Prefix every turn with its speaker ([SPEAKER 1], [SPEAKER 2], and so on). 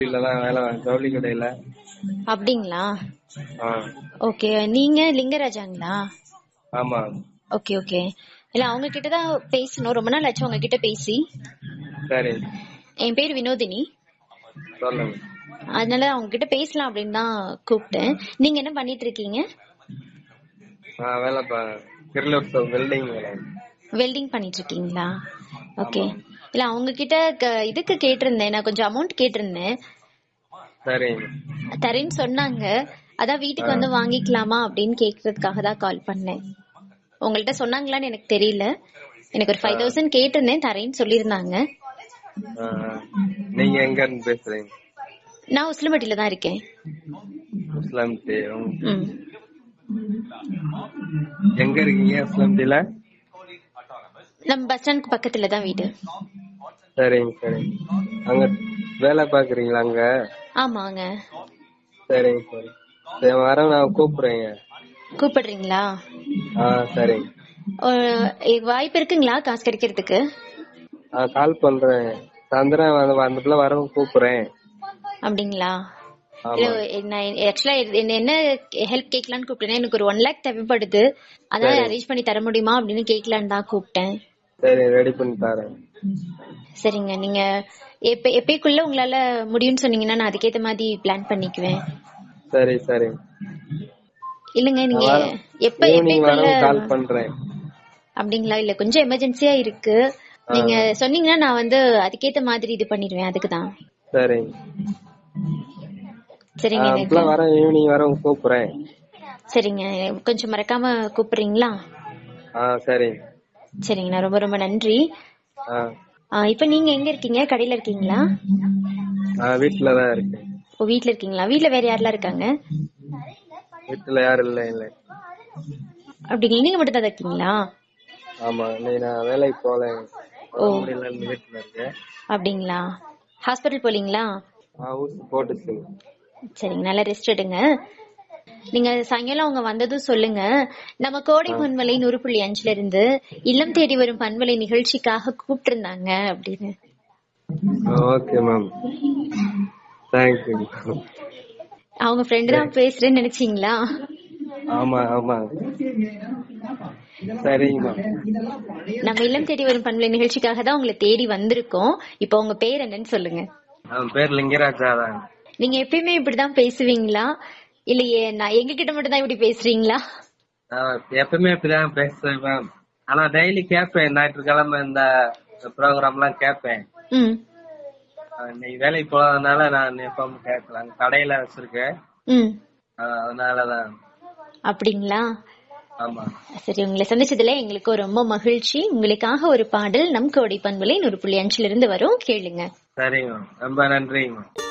[SPEAKER 1] இல்லதான் வேலை ஜவுளி கடையில
[SPEAKER 2] அப்படிங்களா
[SPEAKER 1] ஆ
[SPEAKER 2] ஓகே நீங்க லிங்கராஜாங்களா
[SPEAKER 1] ஆமா
[SPEAKER 2] ஓகே ஓகே இல்ல அவங்க கிட்ட தான் பேசணும் ரொம்ப நாள் ஆச்சு உங்க கிட்ட பேசி
[SPEAKER 1] சரி
[SPEAKER 2] என் பேர் வினோதினி
[SPEAKER 1] சொல்லுங்க
[SPEAKER 2] அதனால அவங்க கிட்ட பேசலாம் அப்படின்னு தான் கூப்பிட்டேன் நீங்க என்ன பண்ணிட்டு இருக்கீங்க
[SPEAKER 1] நான் வேலை பா கிருலூர் வெல்டிங் வேலை
[SPEAKER 2] வெல்டிங் பண்ணிட்டு இருக்கீங்களா ஓகே இல்ல அவங்க கிட்ட க- இதுக்கு கேட்டிருந்தேன் நான் கொஞ்சம் அமௌண்ட் கேட்டிருந்தேன்
[SPEAKER 1] சரிங்க
[SPEAKER 2] தரேன்னு சொன்னாங்க அதான் வீட்டுக்கு வந்து வாங்கிக்கலாமா அப்படின்னு கேக்குறதுக்காக தான் கால் பண்ணேன் உங்கள்ட்ட சொன்னாங்களான்னு எனக்கு தெரியல எனக்கு ஒரு ஃபைவ் தௌசண்ட் கேட்டிருந்தேன் தரேன்னு சொல்லியிருந்தாங்க
[SPEAKER 1] ஆ, ஆ. நீங்க எங்க இருந்து பேசுறீங்க
[SPEAKER 2] நான் உசிலம்பட்டியில தான் இருக்கேன்
[SPEAKER 1] முஸ்லாம் டீ
[SPEAKER 2] ம்
[SPEAKER 1] எங்க இருக்கீங்க முஸ்லாம் டீல
[SPEAKER 2] நம்ம பஸ் ஸ்டாண்டுக்கு பக்கத்துல தான் வீடு
[SPEAKER 1] சரிங்க சரிங்க அங்க வேலை பாக்குறீங்களா அங்க
[SPEAKER 2] ஆமாங்க
[SPEAKER 1] சரிங்க சரி சரி வரேன் நான் கூப்பிடுறேங்க
[SPEAKER 2] கூப்பிடுறீங்களா
[SPEAKER 1] ஆ சரிங்க
[SPEAKER 2] ஒரு வாய்ப்பு இருக்குங்களா காசு கிடைக்கிறதுக்கு
[SPEAKER 1] ஆ கால் பண்றேன் சாயந்தரம் வந்து வந்துட்டுல வரவும் கூப்பிடுறேன்
[SPEAKER 2] அப்படிங்களா
[SPEAKER 1] ஆமா
[SPEAKER 2] இல்ல நான் ஆக்சுவலா என்ன என்ன ஹெல்ப் கேட்கலான்னு கூப்பிட்டேன் எனக்கு ஒரு ஒன் லேக் தேவைப்படுது அதான் அரேஞ்ச் பண்ணி தர முடியுமா அப்படின்னு கேட்கலான்னு தான் கூப்பிட்டேன்
[SPEAKER 1] சரி ரெடி பண்ணி தரேன்
[SPEAKER 2] சரிங்க நீங்க எப்ப எப்பக்குள்ள உங்களால முடியும்னு சொன்னீங்கன்னா நான் அதுக்கேத்த மாதிரி பிளான் பண்ணிக்குவேன்
[SPEAKER 1] சரி சரி
[SPEAKER 2] இல்லங்க நீங்க
[SPEAKER 1] வரேன்.
[SPEAKER 2] எப்ப
[SPEAKER 1] ஈவினிங்
[SPEAKER 2] எப்பக்குள்ள
[SPEAKER 1] வரவும் கால் பண்றேன்
[SPEAKER 2] அப்படிங்களா இல்ல கொஞ்சம் எமர்ஜென்சியா இருக்கு நீங்க சொன்னீங்கன்னா நான் வந்து அதுக்கேத்த மாதிரி இது பண்ணிடுவேன் அதுக்குதான்
[SPEAKER 1] சரிங்க
[SPEAKER 2] சரிங்க எனக்கு
[SPEAKER 1] அப்பெல்லாம் வரேன் ஈவினிங் வரவும் கூப்பிடுறேன்
[SPEAKER 2] சரிங்க கொஞ்சம் மறக்காம கூப்பிடுறீங்களா
[SPEAKER 1] ஆ சரிங்க
[SPEAKER 2] சரிங்கண்ணா ரொம்ப ரொம்ப நன்றி
[SPEAKER 1] ஆ
[SPEAKER 2] ஆ, இப்ப நீங்க எங்க இருக்கீங்க கடையில இருக்கீங்களா
[SPEAKER 1] ஆ வீட்டுல தான் இருக்கேன்
[SPEAKER 2] ஓ வீட்ல இருக்கீங்களா வீட்ல வேற யாரெல்லாம் இருக்காங்க
[SPEAKER 1] வீட்டுல யாரும் இல்ல இல்ல
[SPEAKER 2] அப்படிங்களா நீங்க மட்டும் தான் இருக்கீங்களா
[SPEAKER 1] ஆமா இன்னைக்கு நான் வேலைக்கு போகல
[SPEAKER 2] ஓ.
[SPEAKER 1] முடியல வீட்டுல இருக்கேன்
[SPEAKER 2] அப்படிங்களா ஹாஸ்பிட்டல் போலீங்களா
[SPEAKER 1] ஆ ஊசி போட்டுச்சு
[SPEAKER 2] சரிங்க நல்லா ரெஸ்ட் எடுங்க நீங்க சாயங்காலம் அவங்க வந்ததும் சொல்லுங்க நம்ம கோடை பண்பலை நூறு புள்ளி அஞ்சுல இருந்து இல்லம் தேடி வரும் பண்பலை நிகழ்ச்சிக்காக கூப்பிட்டு இருந்தாங்க அப்படின்னு
[SPEAKER 1] ஓகே மேம் தேங்க்யூ
[SPEAKER 2] அவங்க ஃப்ரெண்டு தான் பேசுறேன்னு நினைச்சீங்களா
[SPEAKER 1] ஆமா ஆமா சரிங்க மேம்
[SPEAKER 2] நம்ம இல்லம் தேடி வரும் பண்பலை நிகழ்ச்சிக்காக தான் உங்களை தேடி வந்திருக்கோம் இப்போ உங்க பேர் என்னன்னு சொல்லுங்க
[SPEAKER 1] அவன் பேர் லிங்கராஜா தான்
[SPEAKER 2] நீங்க எப்பயுமே இப்படிதான் பேசுவீங்களா இல்லையே நான் எங்க கிட்ட மட்டும் தான் இப்படி பேசுறீங்களா
[SPEAKER 1] நான் எப்பவுமே இப்படிதான் பேசுவேன் மேம் ஆனா டெய்லி கேட்பேன் ஞாயிற்றுக்கிழமை இந்த ப்ரோக்ராம் எல்லாம் கேட்பேன்
[SPEAKER 2] ம்
[SPEAKER 1] ஆஹ் இன்னைக்கு வேலைக்கு போகாதனால நான் எப்பவும் கேட்கல அங்க கடையில வச்சிருக்கேன்
[SPEAKER 2] ம்
[SPEAKER 1] ஆஹ் அதனாலதான்
[SPEAKER 2] அப்படிங்களா
[SPEAKER 1] ஆமா
[SPEAKER 2] சரி உங்களை சந்திச்சதுல எங்களுக்கு ரொம்ப மகிழ்ச்சி உங்களுக்காக ஒரு பாடல் நம் கோடை பண்பலை நூறு புள்ளி அஞ்சுல இருந்து வரும் கேளுங்க
[SPEAKER 1] சரிங்க மேம் ரொம்ப நன்றிங்க மேம்